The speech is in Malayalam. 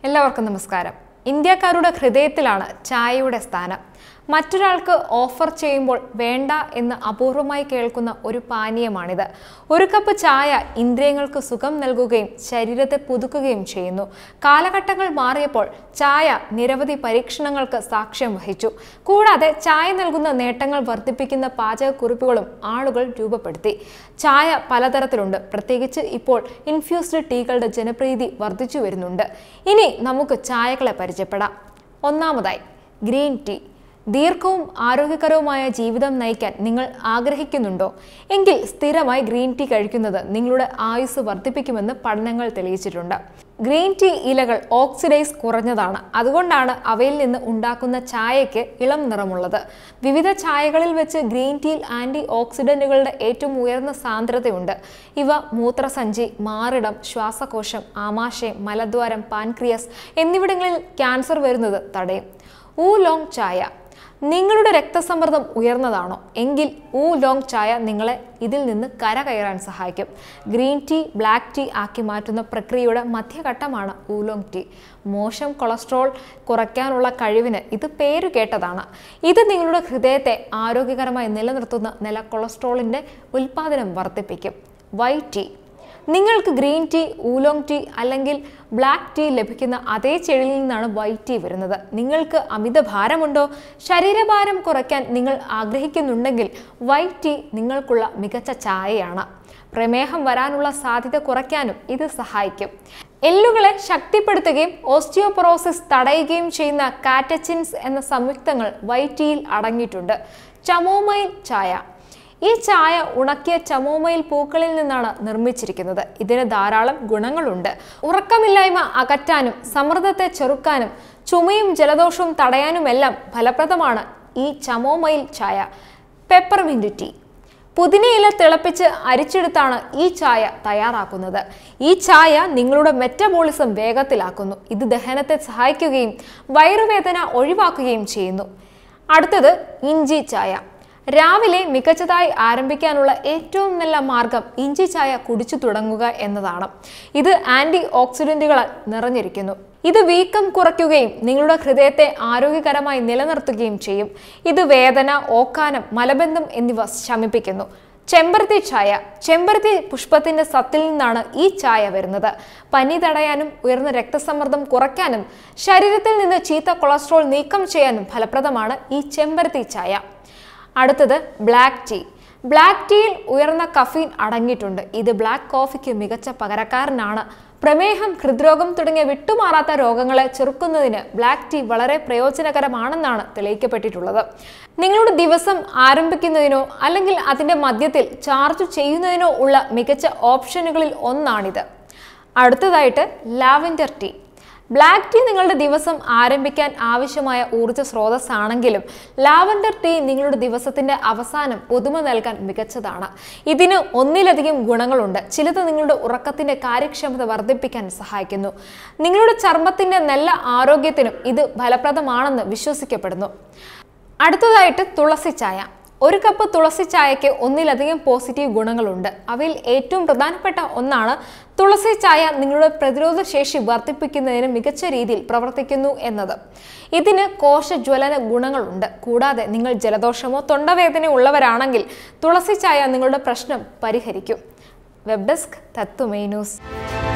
എല്ലാവർക്കും നമസ്കാരം ഇന്ത്യക്കാരുടെ ഹൃദയത്തിലാണ് ചായയുടെ സ്ഥാനം മറ്റൊരാൾക്ക് ഓഫർ ചെയ്യുമ്പോൾ വേണ്ട എന്ന് അപൂർവമായി കേൾക്കുന്ന ഒരു പാനീയമാണിത് ഒരു കപ്പ് ചായ ഇന്ദ്രിയങ്ങൾക്ക് സുഖം നൽകുകയും ശരീരത്തെ പുതുക്കുകയും ചെയ്യുന്നു കാലഘട്ടങ്ങൾ മാറിയപ്പോൾ ചായ നിരവധി പരീക്ഷണങ്ങൾക്ക് സാക്ഷ്യം വഹിച്ചു കൂടാതെ ചായ നൽകുന്ന നേട്ടങ്ങൾ വർദ്ധിപ്പിക്കുന്ന പാചകക്കുറിപ്പുകളും ആളുകൾ രൂപപ്പെടുത്തി ചായ പലതരത്തിലുണ്ട് പ്രത്യേകിച്ച് ഇപ്പോൾ ഇൻഫ്യൂസ്ഡ് ടീകളുടെ ജനപ്രീതി വർദ്ധിച്ചു വരുന്നുണ്ട് ഇനി നമുക്ക് ചായകളെ പരിചയപ്പെടാം ഒന്നാമതായി ഗ്രീൻ ടീ ദീർഘവും ആരോഗ്യകരവുമായ ജീവിതം നയിക്കാൻ നിങ്ങൾ ആഗ്രഹിക്കുന്നുണ്ടോ എങ്കിൽ സ്ഥിരമായി ഗ്രീൻ ടീ കഴിക്കുന്നത് നിങ്ങളുടെ ആയുസ് വർദ്ധിപ്പിക്കുമെന്ന് പഠനങ്ങൾ തെളിയിച്ചിട്ടുണ്ട് ഗ്രീൻ ടീ ഇലകൾ ഓക്സിഡൈസ് കുറഞ്ഞതാണ് അതുകൊണ്ടാണ് അവയിൽ നിന്ന് ഉണ്ടാക്കുന്ന ചായയ്ക്ക് ഇളം നിറമുള്ളത് വിവിധ ചായകളിൽ വെച്ച് ഗ്രീൻ ടീയിൽ ആന്റി ഓക്സിഡന്റുകളുടെ ഏറ്റവും ഉയർന്ന സാന്ദ്രതയുണ്ട് ഇവ മൂത്രസഞ്ചി മാറിടം ശ്വാസകോശം ആമാശയം മലദ്വാരം പാൻക്രിയസ് എന്നിവിടങ്ങളിൽ ക്യാൻസർ വരുന്നത് തടയും ഊലോങ് ചായ നിങ്ങളുടെ രക്തസമ്മർദ്ദം ഉയർന്നതാണോ എങ്കിൽ ഊ ലോങ് ചായ നിങ്ങളെ ഇതിൽ നിന്ന് കരകയറാൻ സഹായിക്കും ഗ്രീൻ ടീ ബ്ലാക്ക് ടീ ആക്കി മാറ്റുന്ന പ്രക്രിയയുടെ മധ്യഘട്ടമാണ് ഊലോങ് ടീ മോശം കൊളസ്ട്രോൾ കുറയ്ക്കാനുള്ള കഴിവിന് ഇത് പേരു കേട്ടതാണ് ഇത് നിങ്ങളുടെ ഹൃദയത്തെ ആരോഗ്യകരമായി നിലനിർത്തുന്ന നില കൊളസ്ട്രോളിൻ്റെ ഉൽപ്പാദനം വർദ്ധിപ്പിക്കും വൈറ്റ് ടീ നിങ്ങൾക്ക് ഗ്രീൻ ടീ ഊലോങ് ടീ അല്ലെങ്കിൽ ബ്ലാക്ക് ടീ ലഭിക്കുന്ന അതേ ചെടിയിൽ നിന്നാണ് വൈറ്റ് ടീ വരുന്നത് നിങ്ങൾക്ക് അമിത ഭാരമുണ്ടോ ശരീരഭാരം കുറയ്ക്കാൻ നിങ്ങൾ ആഗ്രഹിക്കുന്നുണ്ടെങ്കിൽ വൈറ്റ് ടീ നിങ്ങൾക്കുള്ള മികച്ച ചായയാണ് പ്രമേഹം വരാനുള്ള സാധ്യത കുറയ്ക്കാനും ഇത് സഹായിക്കും എല്ലുകളെ ശക്തിപ്പെടുത്തുകയും ഓസ്റ്റിയോപൊറോസിസ് തടയുകയും ചെയ്യുന്ന കാറ്റച്ചിൻസ് എന്ന സംയുക്തങ്ങൾ വൈറ്റ് ടീയിൽ അടങ്ങിയിട്ടുണ്ട് ചമോമൈൽ ചായ ഈ ചായ ഉണക്കിയ ചമോമയിൽ പൂക്കളിൽ നിന്നാണ് നിർമ്മിച്ചിരിക്കുന്നത് ഇതിന് ധാരാളം ഗുണങ്ങളുണ്ട് ഉറക്കമില്ലായ്മ അകറ്റാനും സമ്മർദ്ദത്തെ ചെറുക്കാനും ചുമയും ജലദോഷവും തടയാനുമെല്ലാം ഫലപ്രദമാണ് ഈ ചമോമയിൽ ചായ പെപ്പർമിൻറ്റ് ടീ പുതിനയില തിളപ്പിച്ച് അരിച്ചെടുത്താണ് ഈ ചായ തയ്യാറാക്കുന്നത് ഈ ചായ നിങ്ങളുടെ മെറ്റബോളിസം വേഗത്തിലാക്കുന്നു ഇത് ദഹനത്തെ സഹായിക്കുകയും വയറുവേദന ഒഴിവാക്കുകയും ചെയ്യുന്നു അടുത്തത് ഇഞ്ചി ചായ രാവിലെ മികച്ചതായി ആരംഭിക്കാനുള്ള ഏറ്റവും നല്ല മാർഗം ഇഞ്ചി ചായ കുടിച്ചു തുടങ്ങുക എന്നതാണ് ഇത് ആന്റി ഓക്സിഡന്റുകളാൽ നിറഞ്ഞിരിക്കുന്നു ഇത് വീക്കം കുറയ്ക്കുകയും നിങ്ങളുടെ ഹൃദയത്തെ ആരോഗ്യകരമായി നിലനിർത്തുകയും ചെയ്യും ഇത് വേദന ഓക്കാനം മലബന്ധം എന്നിവ ശമിപ്പിക്കുന്നു ചെമ്പരത്തി ചായ ചെമ്പരത്തി പുഷ്പത്തിന്റെ സത്തിൽ നിന്നാണ് ഈ ചായ വരുന്നത് പനി തടയാനും ഉയർന്ന രക്തസമ്മർദ്ദം കുറയ്ക്കാനും ശരീരത്തിൽ നിന്ന് ചീത്ത കൊളസ്ട്രോൾ നീക്കം ചെയ്യാനും ഫലപ്രദമാണ് ഈ ചെമ്പരത്തി ചായ അടുത്തത് ബ്ലാക്ക് ടീ ബ്ലാക്ക് ടീയിൽ ഉയർന്ന കഫീൻ അടങ്ങിയിട്ടുണ്ട് ഇത് ബ്ലാക്ക് കോഫിക്ക് മികച്ച പകരക്കാരനാണ് പ്രമേഹം ഹൃദ്രോഗം തുടങ്ങിയ വിട്ടുമാറാത്ത രോഗങ്ങളെ ചെറുക്കുന്നതിന് ബ്ലാക്ക് ടീ വളരെ പ്രയോജനകരമാണെന്നാണ് തെളിയിക്കപ്പെട്ടിട്ടുള്ളത് നിങ്ങളുടെ ദിവസം ആരംഭിക്കുന്നതിനോ അല്ലെങ്കിൽ അതിൻ്റെ മധ്യത്തിൽ ചാർജ് ചെയ്യുന്നതിനോ ഉള്ള മികച്ച ഓപ്ഷനുകളിൽ ഒന്നാണിത് അടുത്തതായിട്ട് ലാവൻഡർ ടീ ബ്ലാക്ക് ടീ നിങ്ങളുടെ ദിവസം ആരംഭിക്കാൻ ആവശ്യമായ ഊർജ്ജ സ്രോതസ്സാണെങ്കിലും ലാവൻഡർ ടീ നിങ്ങളുടെ ദിവസത്തിന്റെ അവസാനം പുതുമ നൽകാൻ മികച്ചതാണ് ഇതിന് ഒന്നിലധികം ഗുണങ്ങളുണ്ട് ചിലത് നിങ്ങളുടെ ഉറക്കത്തിന്റെ കാര്യക്ഷമത വർദ്ധിപ്പിക്കാൻ സഹായിക്കുന്നു നിങ്ങളുടെ ചർമ്മത്തിന്റെ നല്ല ആരോഗ്യത്തിനും ഇത് ഫലപ്രദമാണെന്ന് വിശ്വസിക്കപ്പെടുന്നു അടുത്തതായിട്ട് തുളസി ചായ ഒരു കപ്പ് തുളസി ചായയ്ക്ക് ഒന്നിലധികം പോസിറ്റീവ് ഗുണങ്ങളുണ്ട് അവയിൽ ഏറ്റവും പ്രധാനപ്പെട്ട ഒന്നാണ് തുളസി ചായ നിങ്ങളുടെ പ്രതിരോധ ശേഷി വർദ്ധിപ്പിക്കുന്നതിന് മികച്ച രീതിയിൽ പ്രവർത്തിക്കുന്നു എന്നത് ഇതിന് കോശജ്വലന ഗുണങ്ങളുണ്ട് കൂടാതെ നിങ്ങൾ ജലദോഷമോ തൊണ്ടവേദനയോ ഉള്ളവരാണെങ്കിൽ തുളസി ചായ നിങ്ങളുടെ പ്രശ്നം പരിഹരിക്കും വെബ് ഡെസ്ക് തത്വമേ ന്യൂസ്